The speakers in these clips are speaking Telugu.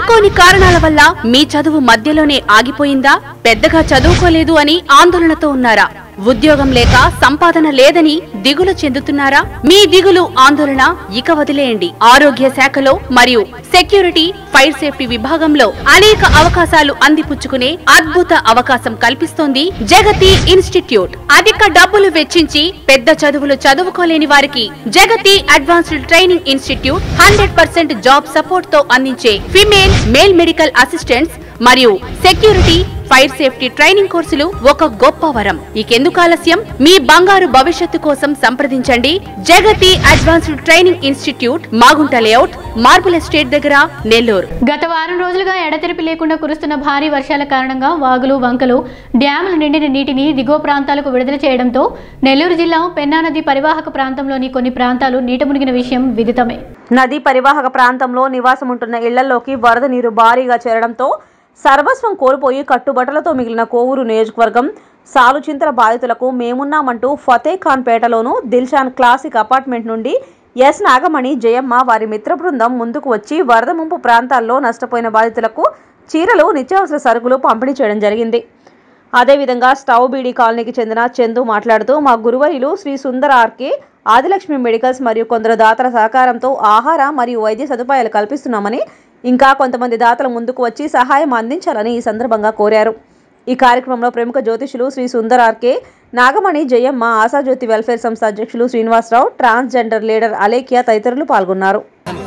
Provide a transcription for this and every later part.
అనుకోని కారణాల వల్ల మీ చదువు మధ్యలోనే ఆగిపోయిందా పెద్దగా చదువుకోలేదు అని ఆందోళనతో ఉన్నారా ఉద్యోగం లేక సంపాదన లేదని దిగులు చెందుతున్నారా మీ దిగులు ఆందోళన ఇక వదిలేయండి ఆరోగ్య శాఖలో మరియు సెక్యూరిటీ ఫైర్ సేఫ్టీ విభాగంలో అనేక అవకాశాలు అందిపుచ్చుకునే అద్భుత అవకాశం కల్పిస్తోంది జగతి ఇన్స్టిట్యూట్ అధిక డబ్బులు వెచ్చించి పెద్ద చదువులు చదువుకోలేని వారికి Jagathi advanced training institute hundred percent job support తో అందించే ఫిమేల్ మేల్ మెడికల్ అసిస్టెంట్స్ మరియు సెక్యూరిటీ ఫైర్ సేఫ్టీ ట్రైనింగ్ కోర్సులు ఒక గొప్ప వరం ఇకెందుకు ఆలస్యం మీ బంగారు భవిష్యత్తు కోసం సంప్రదించండి Jagathi advanced training institute Magunta layout marble estate దగ్గర నెల్లూరు గత వారం రోజులుగా ఎడతెరిపి లేకుండా కురుస్తున్న భారీ వర్షాల కారణంగా వాగులు వంకలు డ్యాములు నిండిన నీటిని దిగువ ప్రాంతాలకు విడుదల చేయడంతో నెల్లూరు జిల్లా పెన్నా నది పరివాహక ప్రాంతంలోని కొన్ని ప్రాంతాలు నీట మునిగిన విషయం విదితమే నదీ పరివాహక ప్రాంతంలో నివాసముంటున్న ఇళ్లలోకి వరద నీరు భారీగా చేరడంతో సర్వస్వం కోల్పోయి కట్టుబట్టలతో మిగిలిన కోవూరు నియోజకవర్గం సాలుచింతల బాధితులకు మేమున్నామంటూ ఫతే ఖాన్ పేటలోను దిల్షాన్ క్లాసిక్ అపార్ట్మెంట్ నుండి ఎస్ నాగమణి జయమ్మ వారి మిత్ర బృందం ముందుకు వచ్చి వరద ముంపు ప్రాంతాల్లో నష్టపోయిన బాధితులకు చీరలు నిత్యావసర సరుకులు పంపిణీ చేయడం జరిగింది అదేవిధంగా స్టవ్ బీడీ కాలనీకి చెందిన చందు మాట్లాడుతూ మా గురువరిలు శ్రీ సుందర ఆర్కే ఆదిలక్ష్మి మెడికల్స్ మరియు కొందరు దాతల సహకారంతో ఆహార మరియు వైద్య సదుపాయాలు కల్పిస్తున్నామని ఇంకా కొంతమంది దాతలు ముందుకు వచ్చి సహాయం అందించాలని ఈ సందర్భంగా కోరారు ఈ కార్యక్రమంలో ప్రముఖ జ్యోతిషులు శ్రీ సుందర్ ఆర్కే నాగమణి జయమ్మ ఆశాజ్యోతి వెల్ఫేర్ సంస్థ అధ్యక్షులు శ్రీనివాసరావు ట్రాన్స్జెండర్ లీడర్ అలేఖ్య తదితరులు పాల్గొన్నారు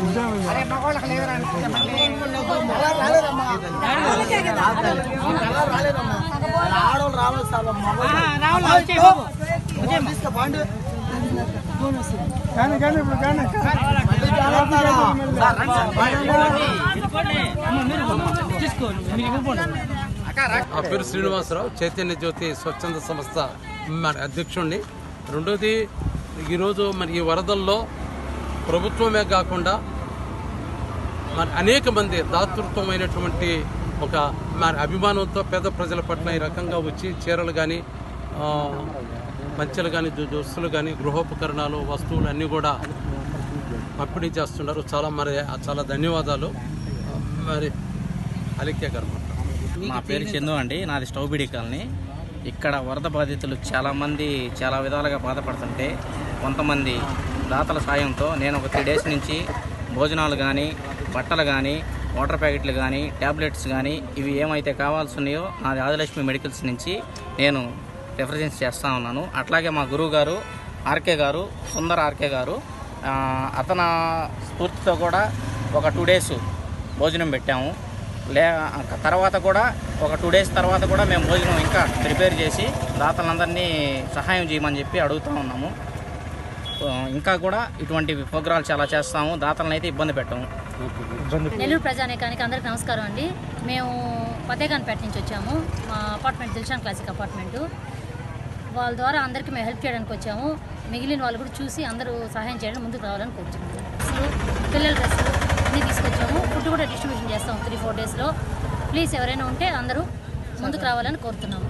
ఆ పేరు శ్రీనివాసరావు చైతన్య జ్యోతి స్వచ్ఛంద సంస్థ మన అధ్యక్షుడిని రెండోది ఈరోజు మరి ఈ వరదల్లో ప్రభుత్వమే కాకుండా మరి అనేక మంది దాతృత్వమైనటువంటి ఒక మరి అభిమానంతో పేద ప్రజల పట్ల ఈ రకంగా వచ్చి చీరలు కానీ మంచెలు కానీ దుస్తులు కానీ గృహోపకరణాలు వస్తువులు అన్నీ కూడా పంపిణీ చేస్తున్నారు చాలా మరి చాలా ధన్యవాదాలు మరి అలిక్య గారు మా పేరు చందు అండి నాది స్టవ్ బిడి కాలనీ ఇక్కడ వరద బాధితులు చాలామంది చాలా విధాలుగా బాధపడుతుంటే కొంతమంది దాతల సాయంతో నేను ఒక త్రీ డేస్ నుంచి భోజనాలు కానీ బట్టలు కానీ వాటర్ ప్యాకెట్లు కానీ ట్యాబ్లెట్స్ కానీ ఇవి ఏమైతే కావాల్సి ఉన్నాయో నాది ఆదిలక్ష్మి మెడికల్స్ నుంచి నేను రిఫరెన్స్ చేస్తూ ఉన్నాను అట్లాగే మా గురువు గారు ఆర్కే గారు సుందర్ ఆర్కే గారు ఆ, అతని స్ఫూర్తితో కూడా ఒక టూ డేస్ భోజనం పెట్టాము లే తర్వాత కూడా ఒక టూ డేస్ తర్వాత కూడా మేము భోజనం ఇంకా ప్రిపేర్ చేసి దాతలందరినీ సహాయం చేయమని చెప్పి అడుగుతూ ఉన్నాము ఆ, ఇంకా కూడా ఇటువంటి ప్రోగ్రాలు చాలా చేస్తాము దాతలను అయితే ఇబ్బంది పెట్టాము నెల్లూరు ప్రజానేకానికి అందరికి నమస్కారం అండి మేము ఫతేఖాన్పేట నుంచి వచ్చాము మా అపార్ట్మెంట్ దిల్షాన్ క్లాసిక్ అపార్ట్మెంటు వాళ్ళ ద్వారా అందరికీ మేము హెల్ప్ చేయడానికి వచ్చాము మిగిలిన వాళ్ళు కూడా చూసి అందరూ సహాయం చేయడానికి ముందుకు రావాలని కోరుచున్నాము డ్రెస్సులు పిల్లల డ్రెస్సులు అన్నీ తీసుకొచ్చాము ఫుడ్ కూడా డిస్ట్రిబ్యూషన్ చేస్తాము త్రీ ఫోర్ డేస్లో ప్లీజ్ ఎవరైనా ఉంటే అందరూ ముందుకు రావాలని కోరుతున్నాము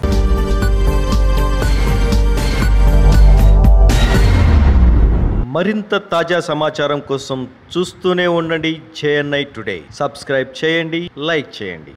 మరింత తాజా సమాచారం కోసం చూస్తూనే ఉండండి జేఎన్ఐ టుడే సబ్స్క్రైబ్ చేయండి లైక్ చేయండి